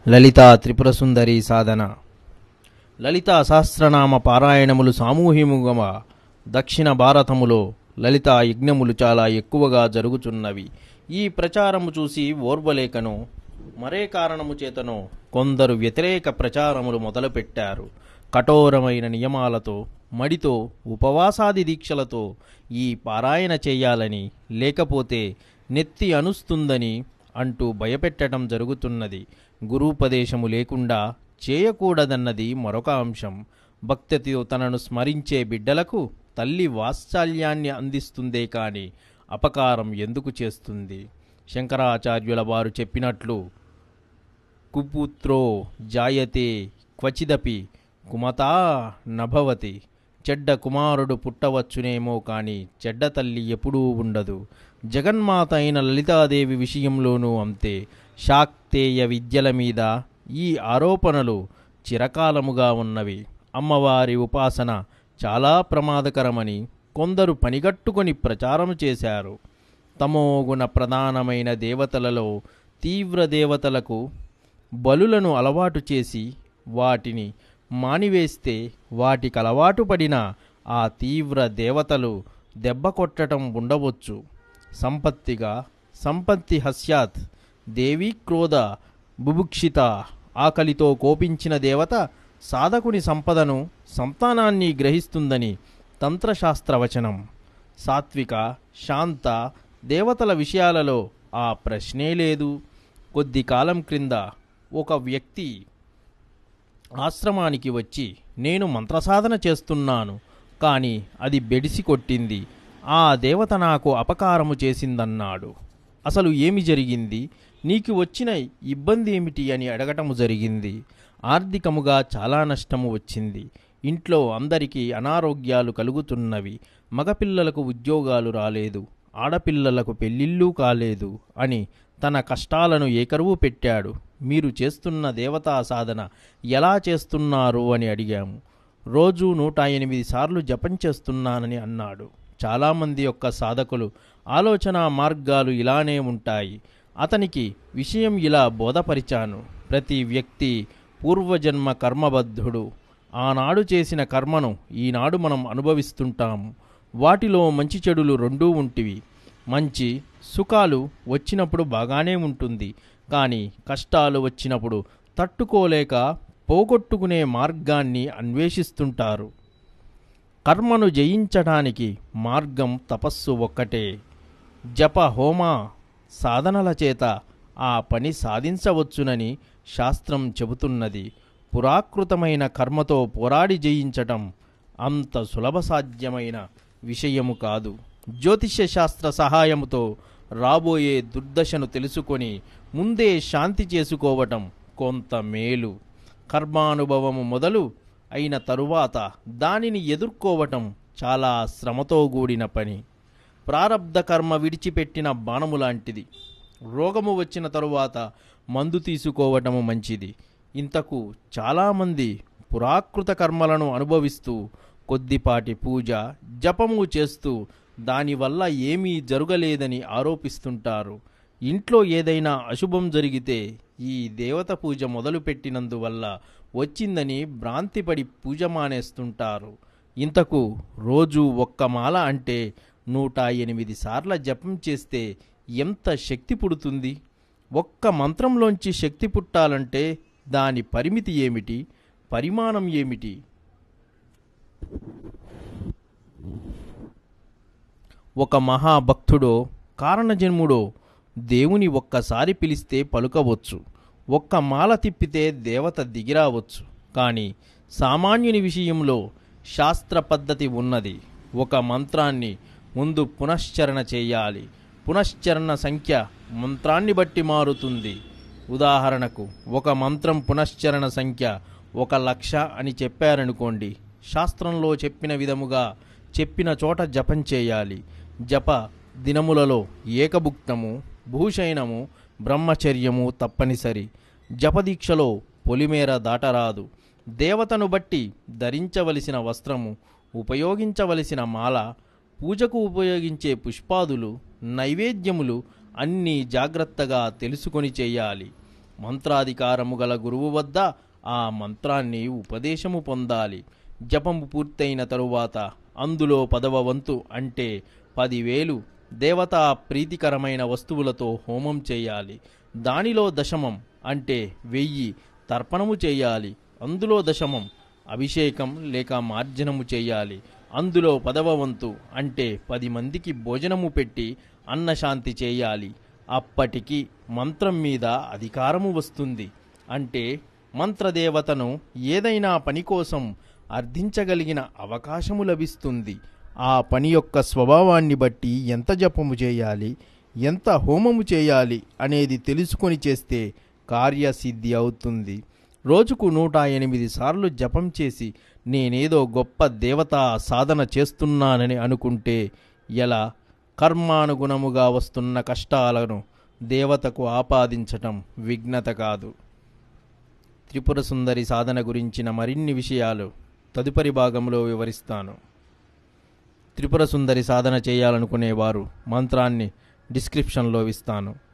లలితా త్రిపుర సుందరి సాధన లలితా సహస్రనామ పారాయణములు సామూహికముగా దక్షిణ భారతములో లలితా యజ్ఞములు చాలా ఎక్కువగా జరుగుచున్నవి ఈ ప్రచారము చూసి ఓర్వలేకను మరే కారణము చేతనో కొందరు వ్యతిరేక ప్రచారములు మొదలుపెట్టారు కఠోరమైన నియమాలతో మడితో ఉపవాసాది దీక్షలతో ఈ పారాయణ చేయాలని లేకపోతే నెత్తి అనుస్తుందని అంటూ భయపెట్టడం జరుగుతున్నది గురూపదేశము లేకుండా చేయకూడదన్నది మరొక అంశం భక్తితో తనను స్మరించే బిడ్డలకు తల్లి వాత్సల్యాన్ని అందిస్తుందే కాని అపకారం ఎందుకు చేస్తుంది శంకరాచార్యుల వారు చెప్పినట్లు కుపుత్రో జాయతే క్వచిదపి కుమతా నభవతి చెడ్డ కుమారుడు పుట్టవచ్చునేమో కాని చెడ్డ తల్లి ఎప్పుడూ ఉండదు జగన్మాత అయిన లలితాదేవి విషయంలోనూ అంతే శాక్తేయ విద్యల మీద ఈ ఆరోపణలు చిరకాలముగా ఉన్నవి అమ్మవారి ఉపాసన చాలా ప్రమాదకరమని కొందరు పనిగట్టుకొని ప్రచారం చేశారు తమోగుణ ప్రధానమైన దేవతలలో తీవ్ర దేవతలకు బలులను అలవాటు చేసి వాటిని మానివేస్తే వాటికి అలవాటు పడిన ఆ తీవ్ర దేవతలు దెబ్బ కొట్టడం ఉండవచ్చు సంపత్తిగా సంపత్తి హస్యాత్ దేవీ క్రోధ బుభుక్షిత ఆకలితో కోపించిన దేవత సాధకుని సంపదను సంతానాన్ని గ్రహిస్తుందని తంత్రశాస్త్రవచనం సాత్విక శాంత దేవతల విషయాలలో ఆ ప్రశ్నే లేదు కొద్ది కాలం క్రింద ఒక వ్యక్తి ఆశ్రమానికి వచ్చి నేను మంత్రసాధన చేస్తున్నాను కానీ అది బెడిసి కొట్టింది ఆ దేవత నాకు అపకారము చేసిందన్నాడు అసలు ఏమి జరిగింది నీకు వచ్చిన ఇబ్బంది ఏమిటి అని అడగటము జరిగింది ఆర్థికముగా చాలా నష్టము వచ్చింది ఇంట్లో అందరికీ అనారోగ్యాలు కలుగుతున్నవి మగపిల్లలకు ఉద్యోగాలు రాలేదు ఆడపిల్లలకు పెళ్ళిళ్ళు కాలేదు అని తన కష్టాలను ఏకరువు పెట్టాడు మీరు చేస్తున్న దేవతా సాధన ఎలా చేస్తున్నారు అని అడిగాము రోజు నూట ఎనిమిది సార్లు జపం చేస్తున్నానని అన్నాడు చాలామంది యొక్క సాధకులు ఆలోచన మార్గాలు ఇలానే ఉంటాయి అతనికి విషయం ఇలా బోధపరిచాను ప్రతి వ్యక్తి పూర్వజన్మ కర్మబద్ధుడు ఆనాడు చేసిన కర్మను ఈనాడు మనం అనుభవిస్తుంటాము వాటిలో మంచి చెడులు రెండూ ఉంటివి మంచి సుఖాలు వచ్చినప్పుడు బాగానే ఉంటుంది కానీ కష్టాలు వచ్చినప్పుడు తట్టుకోలేక పోగొట్టుకునే మార్గాన్ని అన్వేషిస్తుంటారు కర్మను జయించడానికి మార్గం తపస్సు ఒక్కటే జప హోమ సాధనల చేత ఆ పని సాధించవచ్చునని శాస్త్రం చెబుతున్నది పురాకృతమైన కర్మతో పోరాడి జయించటం అంత సులభ సాధ్యమైన విషయము కాదు జ్యోతిష్య శాస్త్ర సహాయముతో రాబోయే దుర్దశను తెలుసుకొని ముందే శాంతి చేసుకోవటం కొంత మేలు కర్మానుభవము మొదలు అయిన తరువాత దానిని ఎదుర్కోవటం చాలా శ్రమతో కూడిన పని ప్రారబ్ధ కర్మ విడిచిపెట్టిన బాణము లాంటిది రోగము వచ్చిన తరువాత మందు తీసుకోవటము మంచిది ఇంతకు చాలామంది పురాకృత కర్మలను అనుభవిస్తూ కొద్దిపాటి పూజ జపము చేస్తూ దానివల్ల ఏమీ జరగలేదని ఆరోపిస్తుంటారు ఇంట్లో ఏదైనా అశుభం జరిగితే ఈ దేవత పూజ మొదలుపెట్టినందువల్ల వచ్చిందని భ్రాంతిపడి పూజ మానేస్తుంటారు ఇంతకు రోజు ఒక్క మాల అంటే నూట ఎనిమిది సార్ల జపం చేస్తే ఎంత శక్తి పుడుతుంది ఒక్క మంత్రంలోంచి శక్తి పుట్టాలంటే దాని పరిమితి ఏమిటి పరిమాణం ఏమిటి ఒక మహాభక్తుడో కారణజన్ముడో దేవుని ఒక్కసారి పిలిస్తే పలుకవచ్చు ఒక్క మాల తిప్పితే దేవత దిగిరావచ్చు కానీ సామాన్యుని విషయంలో శాస్త్ర పద్ధతి ఉన్నది ఒక మంత్రాన్ని ముందు పునశ్చరణ చేయాలి పునశ్చరణ సంఖ్య మంత్రాన్ని బట్టి మారుతుంది ఉదాహరణకు ఒక మంత్రం పునశ్చరణ సంఖ్య ఒక లక్ష అని చెప్పారనుకోండి శాస్త్రంలో చెప్పిన విధముగా చెప్పిన చోట జపం చేయాలి జప దినములలో ఏకభుక్తము భూషయనము బ్రహ్మచర్యము తప్పనిసరి జపదీక్షలో పొలిమేర దాటరాదు దేవతను బట్టి ధరించవలసిన వస్త్రము ఉపయోగించవలసిన మాల పూజకు ఉపయోగించే పుష్పాదులు నైవేద్యములు అన్నీ జాగ్రత్తగా తెలుసుకొని చేయాలి మంత్రాధికారము గల గురువు వద్ద ఆ మంత్రాన్ని ఉపదేశము పొందాలి జపము పూర్తయిన తరువాత అందులో పదవ వంతు అంటే పదివేలు దేవతా ప్రీతికరమైన వస్తువులతో హోమం చేయాలి దానిలో దశమం అంటే వెయ్యి తర్పణము చేయాలి అందులో దశమం అభిషేకం లేక మార్జనము చేయాలి అందులో పదవ వంతు అంటే పది మందికి భోజనము పెట్టి అన్నశాంతి చేయాలి అప్పటికి మంత్రం మీద అధికారము వస్తుంది అంటే మంత్రదేవతను ఏదైనా పని కోసం అర్థించగలిగిన అవకాశము లభిస్తుంది ఆ పని యొక్క స్వభావాన్ని బట్టి ఎంత జపము చేయాలి ఎంత హోమము చేయాలి అనేది తెలుసుకొని చేస్తే కార్యసిద్ధి అవుతుంది రోజుకు నూట ఎనిమిది సార్లు జపం చేసి నేనేదో గొప్ప దేవతా సాధన చేస్తున్నానని అనుకుంటే ఎలా కర్మానుగుణముగా వస్తున్న కష్టాలను దేవతకు ఆపాదించటం విఘ్నత కాదు త్రిపుర సుందరి సాధన గురించిన మరిన్ని విషయాలు తదుపరి భాగంలో వివరిస్తాను త్రిపుర సుందరి సాధన చేయాలనుకునేవారు మంత్రాన్ని డిస్క్రిప్షన్లో ఇస్తాను